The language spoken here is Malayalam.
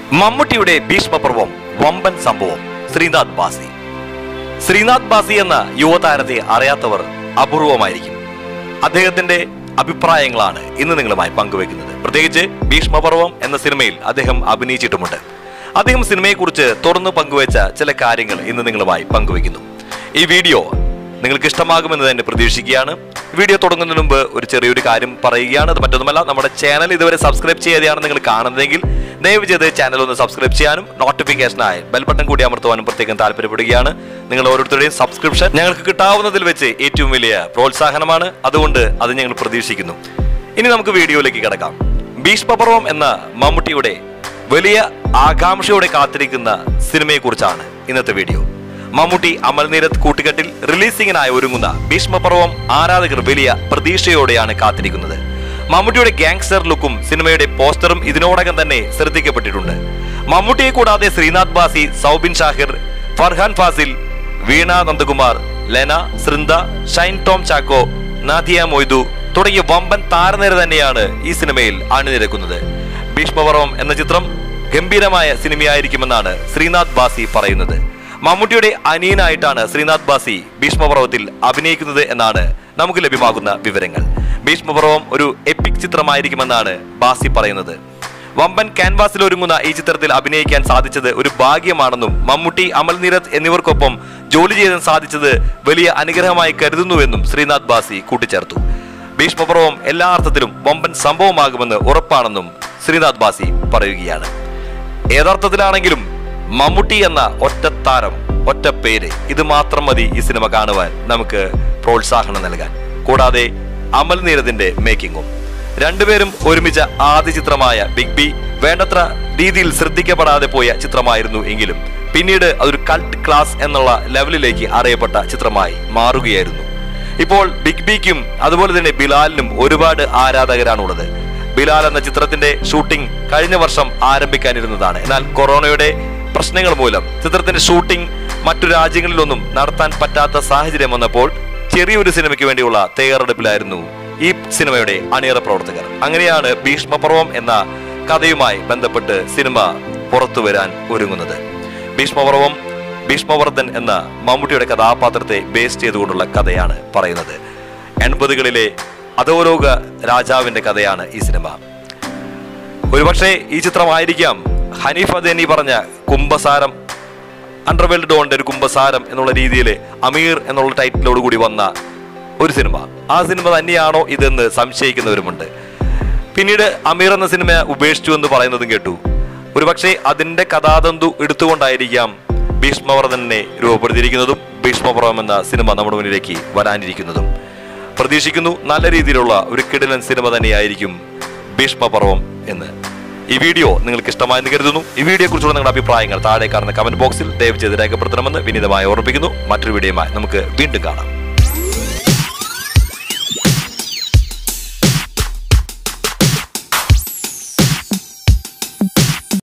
മമ്മൂട്ടിയുടെ ഭീഷ്മപർവം വമ്പൻ സംഭവം ശ്രീനാഥ് ബാസി ശ്രീനാഥ് ബാസി എന്ന യുവതാരത്തെ അറിയാത്തവർ അപൂർവമായിരിക്കും അദ്ദേഹത്തിന്റെ അഭിപ്രായങ്ങളാണ് ഇന്ന് നിങ്ങളുമായി പങ്കുവെക്കുന്നത് പ്രത്യേകിച്ച് ഭീഷ്മപർവം എന്ന സിനിമയിൽ അദ്ദേഹം അഭിനയിച്ചിട്ടുമുണ്ട് അദ്ദേഹം സിനിമയെക്കുറിച്ച് തുറന്നു പങ്കുവച്ച ചില കാര്യങ്ങൾ ഇന്ന് നിങ്ങളുമായി പങ്കുവെക്കുന്നു ഈ വീഡിയോ നിങ്ങൾക്ക് ഇഷ്ടമാകുമെന്ന് തന്നെ പ്രതീക്ഷിക്കുകയാണ് വീഡിയോ തുടങ്ങുന്നതിന് മുമ്പ് ഒരു ചെറിയൊരു കാര്യം പറയുകയാണ് അത് മറ്റൊന്നുമല്ല നമ്മുടെ ചാനൽ ഇതുവരെ സബ്സ്ക്രൈബ് ചെയ്യാതെയാണ് നിങ്ങൾ കാണുന്നതെങ്കിൽ ദയവ് ചെയ്ത് ചാനൽ ഒന്ന് സബ്സ്ക്രൈബ് ചെയ്യാനും നോട്ടിഫിക്കേഷനായി ബെൽ ബട്ടൺ കൂടി അമർത്തുവാനും പ്രത്യേകം താല്പര്യപ്പെടുകയാണ് നിങ്ങൾ ഓരോരുത്തരുടെയും സബ്സ്ക്രിപ്ഷൻ ഞങ്ങൾക്ക് കിട്ടാവുന്നതിൽ വെച്ച് ഏറ്റവും വലിയ പ്രോത്സാഹനമാണ് അതുകൊണ്ട് അത് ഞങ്ങൾ പ്രതീക്ഷിക്കുന്നു ഇനി നമുക്ക് വീഡിയോയിലേക്ക് കിടക്കാം ഭീഷ്മപർവം എന്ന മമ്മൂട്ടിയുടെ വലിയ ആകാംക്ഷയോടെ കാത്തിരിക്കുന്ന സിനിമയെക്കുറിച്ചാണ് ഇന്നത്തെ വീഡിയോ മമ്മൂട്ടി അമൽ നീരത് കൂട്ടുകെട്ടിൽ റിലീസിംഗിനായി ഒരുങ്ങുന്ന ഭീഷ്മപർവം ആരാധകർ വലിയ പ്രതീക്ഷയോടെയാണ് കാത്തിരിക്കുന്നത് മമ്മൂട്ടിയുടെ ഗാങ്സ്റ്റർ ലുക്കും സിനിമയുടെ പോസ്റ്ററും ഇതിനോടകം തന്നെ ശ്രദ്ധിക്കപ്പെട്ടിട്ടുണ്ട് മമ്മൂട്ടിയെ കൂടാതെ ശ്രീനാഥ് ബാസി സൗബിൻ ഷാഹിർ ഫർഹാൻ ഫാസിൽ വീണ നന്ദകുമാർ ലെന സൃന്ദ ഷൈൻ ടോം ചാക്കോ നാദിയ മൊയ്തു തുടങ്ങിയ വമ്പൻ താരനിര തന്നെയാണ് ഈ സിനിമയിൽ അണിനിരക്കുന്നത് ഭീഷ്മപർവം എന്ന ചിത്രം ഗംഭീരമായ സിനിമയായിരിക്കുമെന്നാണ് ശ്രീനാഥ് ബാസി പറയുന്നത് മമ്മൂട്ടിയുടെ അനിയനായിട്ടാണ് ശ്രീനാഥ് ബാസി ഭീഷ്മപർവത്തിൽ അഭിനയിക്കുന്നത് എന്നാണ് നമുക്ക് ലഭ്യമാകുന്ന വിവരങ്ങൾ ഭീഷ്മപർവം ഒരു എപ്പിക് ചിത്രമായിരിക്കുമെന്നാണ് ബാസി പറയുന്നത് വമ്പൻ ക്യാൻവാസിൽ ഒരുങ്ങുന്ന ഈ ചിത്രത്തിൽ അഭിനയിക്കാൻ സാധിച്ചത് ഒരു ഭാഗ്യമാണെന്നും മമ്മൂട്ടി അമൽ നീരത് എന്നിവർക്കൊപ്പം ജോലി ചെയ്യാൻ സാധിച്ചത് വലിയ അനുഗ്രഹമായി കരുതുന്നുവെന്നും ശ്രീനാഥ് ബാസി കൂട്ടിച്ചേർത്തു ഭീഷ്മപർവം എല്ലാ അർത്ഥത്തിലും വമ്പൻ സംഭവമാകുമെന്ന് ഉറപ്പാണെന്നും ശ്രീനാഥ് ബാസി പറയുകയാണ് യഥാർത്ഥത്തിലാണെങ്കിലും മമ്മൂട്ടി എന്ന ഒറ്റ താരം ഒറ്റ പേര് ഇത് മാത്രം മതി ഈ സിനിമ കാണുവാൻ നമുക്ക് പ്രോത്സാഹനം നൽകാൻ കൂടാതെ അമൽ നീരദിന്റെ മേക്കിങ്ങും രണ്ടുപേരും ഒരുമിച്ച ആദ്യ ചിത്രമായ ബിഗ് ബി വേണ്ടത്ര രീതിയിൽ ശ്രദ്ധിക്കപ്പെടാതെ പോയ ചിത്രമായിരുന്നു എങ്കിലും പിന്നീട് അതൊരു കൾട്ട് ക്ലാസ് എന്നുള്ള ലെവലിലേക്ക് അറിയപ്പെട്ട ചിത്രമായി മാറുകയായിരുന്നു ഇപ്പോൾ ബിഗ് ബിക്കും അതുപോലെ തന്നെ ബിലാലിനും ഒരുപാട് ആരാധകരാണുള്ളത് ബിലാൽ എന്ന ചിത്രത്തിന്റെ ഷൂട്ടിംഗ് കഴിഞ്ഞ വർഷം ആരംഭിക്കാനിരുന്നതാണ് എന്നാൽ കൊറോണയുടെ പ്രശ്നങ്ങൾ മൂലം ചിത്രത്തിന്റെ ഷൂട്ടിംഗ് മറ്റു രാജ്യങ്ങളിലൊന്നും നടത്താൻ പറ്റാത്ത സാഹചര്യം വന്നപ്പോൾ ചെറിയൊരു സിനിമയ്ക്ക് വേണ്ടിയുള്ള തയ്യാറെടുപ്പിലായിരുന്നു ഈ സിനിമയുടെ അണിയറ പ്രവർത്തകർ അങ്ങനെയാണ് ഭീഷ്മപർവം എന്ന കഥയുമായി ബന്ധപ്പെട്ട് സിനിമ പുറത്തു വരാൻ ഒരുങ്ങുന്നത് ഭീഷ്മപർവം ഭീഷ്മവർദ്ധൻ എന്ന മമ്മൂട്ടിയുടെ കഥാപാത്രത്തെ ബേസ് ചെയ്തുകൊണ്ടുള്ള കഥയാണ് പറയുന്നത് എൺപതുകളിലെ അധോലോക രാജാവിന്റെ കഥയാണ് ഈ സിനിമ ഒരുപക്ഷെ ഈ ചിത്രമായിരിക്കാം ഹനീഫ് അദേനി പറഞ്ഞ കുംഭസാരം അണ്ടർവേൾഡ് ഡോണിന്റെ ഒരു കുംഭസാരം എന്നുള്ള രീതിയിൽ അമീർ എന്നുള്ള ടൈറ്റിലോട് കൂടി വന്ന ഒരു സിനിമ ആ സിനിമ തന്നെയാണോ ഇതെന്ന് സംശയിക്കുന്നവരുമുണ്ട് പിന്നീട് അമീർ എന്ന സിനിമ ഉപേക്ഷിച്ചു എന്ന് പറയുന്നതും കേട്ടു ഒരുപക്ഷെ അതിന്റെ കഥാതന്തു എടുത്തുകൊണ്ടായിരിക്കാം ഭീഷ്മവർദ്ധനെ രൂപപ്പെടുത്തിയിരിക്കുന്നതും ഭീഷ്മപർവം എന്ന സിനിമ നമ്മുടെ മുന്നിലേക്ക് വരാനിരിക്കുന്നതും പ്രതീക്ഷിക്കുന്നു നല്ല രീതിയിലുള്ള ഒരു കിടിലൻ സിനിമ തന്നെയായിരിക്കും ഭീഷ്മപർവം എന്ന് ഈ വീഡിയോ നിങ്ങൾക്ക് ഇഷ്ടമായെന്ന് കരുതുന്നു ഈ വീഡിയോ കുറിച്ചുള്ള നിങ്ങളുടെ അഭിപ്രായങ്ങൾ താഴെ കാണുന്ന കമന്റ് ബോക്സിൽ ദയവ് ചെയ്ത് രേഖപ്പെടുത്തണമെന്ന് വിനീതമായി ഓർമ്മിപ്പിക്കുന്നു മറ്റൊരു വീഡിയോയുമായി നമുക്ക് വീണ്ടും കാണാം